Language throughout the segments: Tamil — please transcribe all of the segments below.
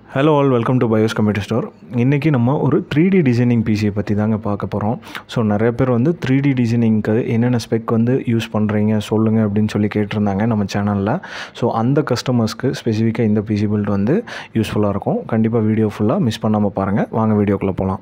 hello all welcome to BIOS computer store இன்றைக்கி நம்ம ஒரு த்ரீ டி டிசைனிங் பிசியை பற்றி தாங்க பார்க்க போகிறோம் ஸோ நிறைய பேர் வந்து த்ரீ டி டிசைனிங்க்கு என்னென்ன ஸ்பெக் வந்து யூஸ் பண்ணுறீங்க சொல்லுங்கள் அப்படின்னு சொல்லி கேட்டிருந்தாங்க நம்ம சேனலில் ஸோ அந்த கஸ்டமர்ஸ்க்கு ஸ்பெசிஃபிக்காக இந்த பிசி பில்ட் வந்து யூஸ்ஃபுல்லாக இருக்கும் கண்டிப்பாக வீடியோ ஃபுல்லாக மிஸ் பண்ணாமல் பாருங்கள் வாங்க வீடியோக்குள்ளே போகலாம்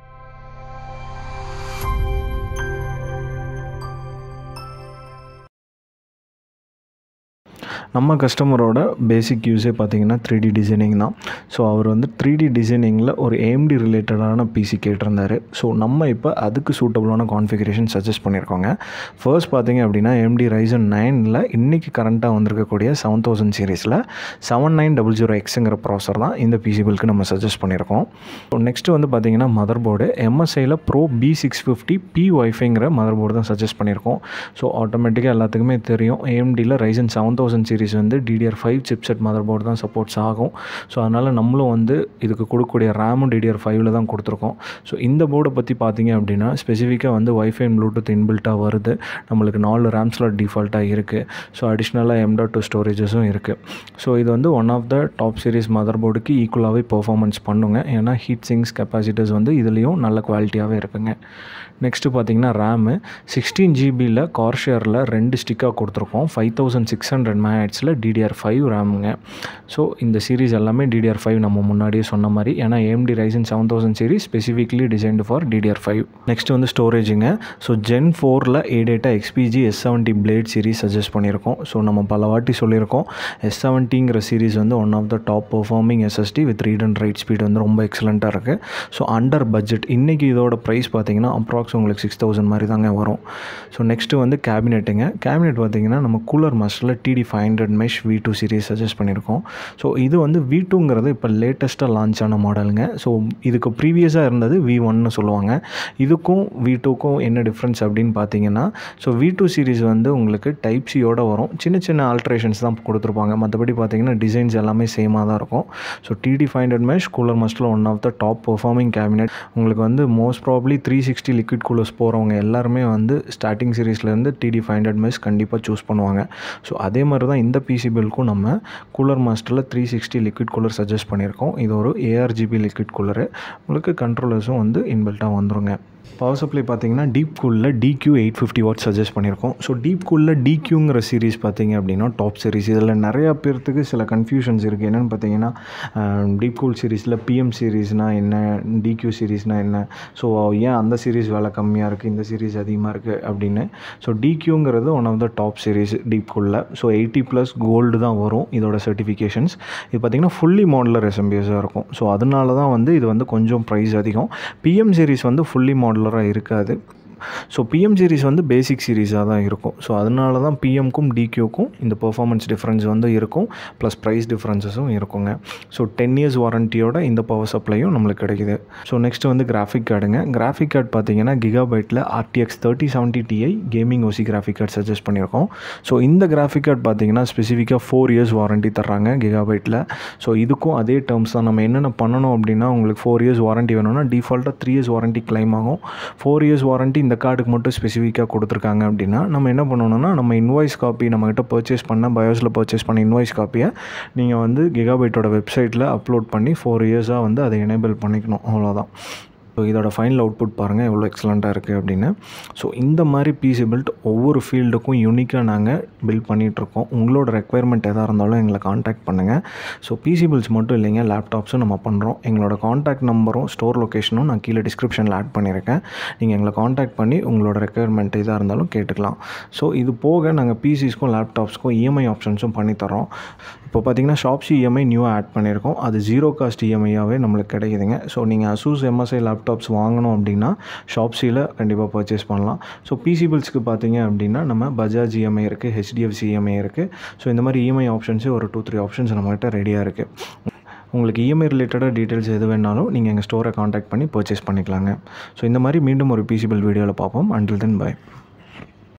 நம்ம கஸ்டமரோட பேசிக் யூஸே பார்த்தீங்கன்னா த்ரீ டி டிசைனிங் தான் ஸோ அவர் வந்து த்ரீ டி டிசைனிங்கில் ஒரு ஏஎம்டி ரிலேட்டடான பிசி கேட்டிருந்தாரு ஸோ நம்ம இப்போ அதுக்கு சூட்டபுளான கான்ஃபிகரேஷன் சஜஸ்ட் பண்ணியிருக்கோங்க ஃபர்ஸ்ட் பார்த்தீங்க அப்படின்னா ஏஎம்டி ரைசன் நைனில் இன்றைக்கி கரண்ட்டாக வந்திருக்கக்கூடிய செவன் தௌசண்ட் சீரீஸில் செவன் நைன் டபுள் ஜீரோ எக்ஸுங்கிற ப்ராசர் தான் இந்த பிசிபிளுக்கு நம்ம சஜஸ்ட் பண்ணியிருக்கோம் ஸோ நெக்ஸ்ட்டு வந்து பார்த்தீங்கன்னா மதர் போர்டு எம்எஸ்ஐயில் pro B six fifty P ஒய்ஃபைங்கிற மதர் போர்டு தான் சஜஸ்ட் பண்ணியிருக்கோம் ஸோ ஆட்டோமேட்டிக்காக எல்லாத்துக்குமே தெரியும் ஏஎம்டியில் ரைசன் செவன் தௌசண்ட் சீரீஸ் வந்து DDR five chipset motherboard தான் சப்போர்ட்ஸ் ஆகும் ஸோ அதனால் நம்மளும் வந்து இதுக்கு கொடுக்கக்கூடிய ரேமும் டிடிஆர் ஃபைவ்ல தான் கொடுத்துருக்கோம் ஸோ இந்த போர்டை பற்றி பார்த்தீங்க அப்படின்னா ஸ்பெசிஃபிக்காக வந்து வைஃபை அண்ட் ப்ளூடூத் இன்பில்ட்டாக வருது நம்மளுக்கு நாலு ரேம் ஸ்லாட் டிஃபால்ட்டாக இருக்குது ஸோ அடிஷ்னலாக எம் டாட் டூ ஸ்டோரேஜஸும் இருக்குது ஸோ இது வந்து one of the top series mother போர்டுக்கு ஈக்குவலாகவே பெர்ஃபார்மன்ஸ் பண்ணுங்க ஏன்னா ஹீட் சிங்ஸ் கெப்பாசிட்டர்ஸ் வந்து இதுலேயும் நல்ல குவாலிட்டியாகவே இருக்குங்க நெக்ஸ்ட்டு பார்த்தீங்கன்னா ரேமு சிக்ஸ்டீன் ஜிபியில் கார்ஷியரில் ரெண்டு ஸ்டிக்காக கொடுத்துருக்கோம் ஃபைவ் தௌசண்ட் சிக்ஸ் ஹண்ட்ரட் மேட்ஸில் டிடிஆர் ஃபைவ் ரேமுங்க ஸோ இந்த சீரிஸ் எல்லாமே டிடிஆர் ஃபைவ் நம்ம முன்னாடியே சொன்ன மாதிரி ஏன்னா AMD Ryzen seven thousand series specifically designed for DDR five next வந்து ஸ்டோரேஜுங்க ஸோ ஜென் ஃபோரில் ADATA XPG S seventy blade series suggest பண்ணியிருக்கோம் ஸோ நம்ம பல வாட்டி சொல்லியிருக்கோம் எஸ் செவன்ட்டிங்கிற சீரிஸ் வந்து one of the top performing SSD with read and write speed வந்து ரொம்ப எக்ஸலண்ட்டாக இருக்குது ஸோ அண்டர் பட்ஜெட் இன்றைக்கி இதோட ப்ரைஸ் பார்த்தீங்கன்னா அப்ராக்ஸ் உங்களுக்கு சிக்ஸ் தௌசண்ட் மாதிரி தாங்க வரும் ஸோ நெக்ஸ்ட்டு வந்து கேபினெட்டுங்க கேபினெட் பார்த்தீங்கன்னா நம்ம கூலர் மாஸ்டரில் TD five hundred mesh V two series suggest பண்ணியிருக்கோம் ஸோ இது வந்து வி டூங்கிறது இப்போ லேட்டஸ்ட்டாக லான்ச் ஆன மாடலுங்க ஸோ இதுக்கு ப்ரீவியஸாக இருந்தது வி ஒன்னு சொல்லுவாங்க இதுக்கும் வி டூக்கும் என்ன டிஃப்ரென்ஸ் அப்படின்னு பார்த்தீங்கன்னா ஸோ வி டூ சீரிஸ் வந்து உங்களுக்கு டைப் சியோட வரும் சின்ன சின்ன ஆல்ட்ரேஷன்ஸ் தான் கொடுத்துருப்பாங்க மற்றபடி பார்த்தீங்கன்னா டிசைன்ஸ் எல்லாமே சேமாக தான் இருக்கும் so TD five hundred mesh cooler மாஸ்டரில் one of the top performing cabinet உங்களுக்கு வந்து most probably three sixty liquid coolers போகிறவங்க எல்லாருமே வந்து ஸ்டார்டிங் சீரீஸ்லேருந்து டிடி ஃபைவ் ஹண்ட்ரட் மெஷ் கண்டிப்பாக சூஸ் பண்ணுவாங்க ஸோ அதே மாதிரி தான் இந்த பிசிபிளுக்கும் நம்ம கூலர் மாஸ்டரில் three sixty liquid cooler suggest பண்ணியிருக்கோம் இது ஒரு ஏஆர்ஜிபி லிக்விட் கூலரு உங்களுக்கு கண்ட்ரோலர்ஸும் வந்து இன்பில்ட்டாக வந்துருங்க பவர் சப்ளை பார்த்தீங்கன்னா டீப் கூலில் DQ eight fifty watt suggest பண்ணியிருக்கோம் ஸோ டீப் கூலில் டிக்யூங்கிற சீரிஸ் பார்த்தீங்க அப்படின்னா டாப் சீரிஸ் இதில் நிறையா பேர்த்துக்கு சில கன்ஃபியூஷன்ஸ் இருக்குது என்னென்னு பார்த்தீங்கன்னா டீப் கூல் சீரிஸில் பிஎம் சீரிஸ்னால் என்ன டிக்யூ சீரிஸ்னால் என்ன ஸோ ஏன் அந்த சீரிஸ் விலை கம்மியாக இருக்குது இந்த சீரிஸ் அதிகமாக இருக்குது அப்படின்னு ஸோ டிக்யூங்கிறது one of the top series deep கூலில் ஸோ எயிட்டி ப்ளஸ் கோல்டு தான் வரும் இதோட சர்டிஃபிகேஷன்ஸ் இது பார்த்திங்கன்னா ஃபுல்லி மாடலர் எஸ்எம்பிஎஸாக இருக்கும் ஸோ அதனால தான் வந்து இது வந்து கொஞ்சம் ப்ரைஸ் அதிகம் பிஎம் சீரிஸ் வந்து ஃபுல்லி மாடலராக இருக்காது ஸோ பிஎம் சீரிஸ் வந்து பேசிக் சீரிஸாக தான் இருக்கும் ஸோ அதனால தான் பிஎம்க்கும் டிக்யூக்கும் இந்த பெர்ஃபார்மன்ஸ் டிஃப்ரென்ஸ் வந்து இருக்கும் ப்ளஸ் ப்ரைஸ் டிஃப்ரென்சஸும் இருக்குங்க ஸோ டென் இயர்ஸ் வாரண்டியோட இந்த பவர் சப்ளையும் நம்மளுக்கு கிடைக்குது ஸோ நெக்ஸ்ட் வந்து கிராஃபிக் கார்டுங்க கிராஃபிக் கார்டு பார்த்தீங்கன்னா கிகாபைட்டில் RTX thirty seventy TI gaming OC graphic card suggest பண்ணியிருக்கோம் ஸோ இந்த கிராஃபிக் கார்டு பார்த்தீங்கன்னா ஸ்பெசிஃபிக்காக ஃபோர் இயர்ஸ் வாரண்டி தர்றாங்க கிகாபைட்டில் ஸோ இதுக்கும் அதே டேர்ம்ஸ் தான் நம்ம என்னென்ன பண்ணணும் அப்படின்னா உங்களுக்கு ஃபோர் இயர்ஸ் வாரண்டி வேணும்னா டிஃபால்ட்டாக த்ரீ இயர்ஸ் வாரண்டி கிளைம் ஆகும் ஃபோர் இயர்ஸ் வாரண்டி இந்த கார்டுக்கு மட்டும் ஸ்பெசிஃபிக்காக கொடுத்துருக்காங்க அப்படின்னா நம்ம என்ன பண்ணணும்னா நம்ம இன்வாய்ஸ் காப்பி நம்மகிட்ட பர்ச்சேஸ் பண்ண பயோஸில் பர்ச்சேஸ் பண்ண இன்வாய்ஸ் காப்பியை நீங்கள் வந்து கிகாபைட்டோட வெப்சைட்டில் அப்லோட் பண்ணி ஃபோர் இயர்ஸாக வந்து அதை எனேபிள் பண்ணிக்கணும் அவ்வளோதான் ஸோ இதோட ஃபைனல் அவுட்புட் பாருங்கள் எவ்வளோ எக்ஸலண்ட்டாக இருக்குது அப்படின்னு ஸோ இந்த மாதிரி பிசி பில்ட் ஒவ்வொரு ஃபீல்டுக்கும் யூனிக்காக நாங்கள் பில்ட் பண்ணிகிட்ருக்கோம் உங்களோட ரெக்குயர்மெண்ட் எதாக இருந்தாலும் எங்களை காண்டாக்ட் பண்ணுங்கள் ஸோ பிசி பில்ஸ் மட்டும் இல்லைங்க லேப்டாப்ஸும் நம்ம பண்ணுறோம் எங்களோட காண்டாக்ட் நம்பரும் ஸ்டோர் லொக்கேஷனும் நான் கீழே டிஸ்கிரிப்ஷனில் ஆட் பண்ணியிருக்கேன் நீங்கள் எங்களை காண்டாக்ட் பண்ணி உங்களோட ரெக்குயர்மெண்ட் எதாக இருந்தாலும் கேட்டுக்கலாம் ஸோ இது போக நாங்கள் பிசிஸ்க்கும் லேப்டாப்ஸ்க்கும் இஎம்ஐ ஆப்ஷன்ஸும் பண்ணித்தரோம் இப்போ பார்த்தீங்கன்னா ஷாப்ஸி இஎம்ஐ நியூவாக ஆட் பண்ணியிருக்கோம் அது ஜீரோ காஸ்ட் இஎம்ஐயாகவே நம்மளுக்கு கிடைக்குதுங்க ஸோ நீங்கள் அசூஸ் எம்எஸ்ஐ லேப்டாப்ஸ் வாங்கணும் அப்படின்னா ஷாப்ஸியில் கண்டிப்பாக பர்ச்சேஸ் பண்ணலாம் ஸோ பிசி பில்ஸ்க்கு பார்த்தீங்க அப்படின்னா நம்ம பஜாஜ் இஎம்ஐ இருக்குது ஹெச்டிஎஃப்சி இஎம்ஐ இருக்குது ஸோ இந்த மாதிரி இஎம்ஐ ஆப்ஷன்ஸே ஒரு டூ த்ரீ ஆப்ஷன்ஸ் நம்மகிட்ட ரெடியாக இருக்குது உங்களுக்கு இஎம்ஐ ரிலேட்டடாக டீட்டெயில்ஸ் எது வேணாலும் நீங்கள் எங்கள் ஸ்டோரை காண்டாக்ட் பண்ணி பர்ச்சேஸ் பண்ணிக்கலாங்க ஸோ இந்த மாதிரி மீண்டும் ஒரு பிசி பில் வீடியோவில் பார்ப்போம் அண்டில் தென் பை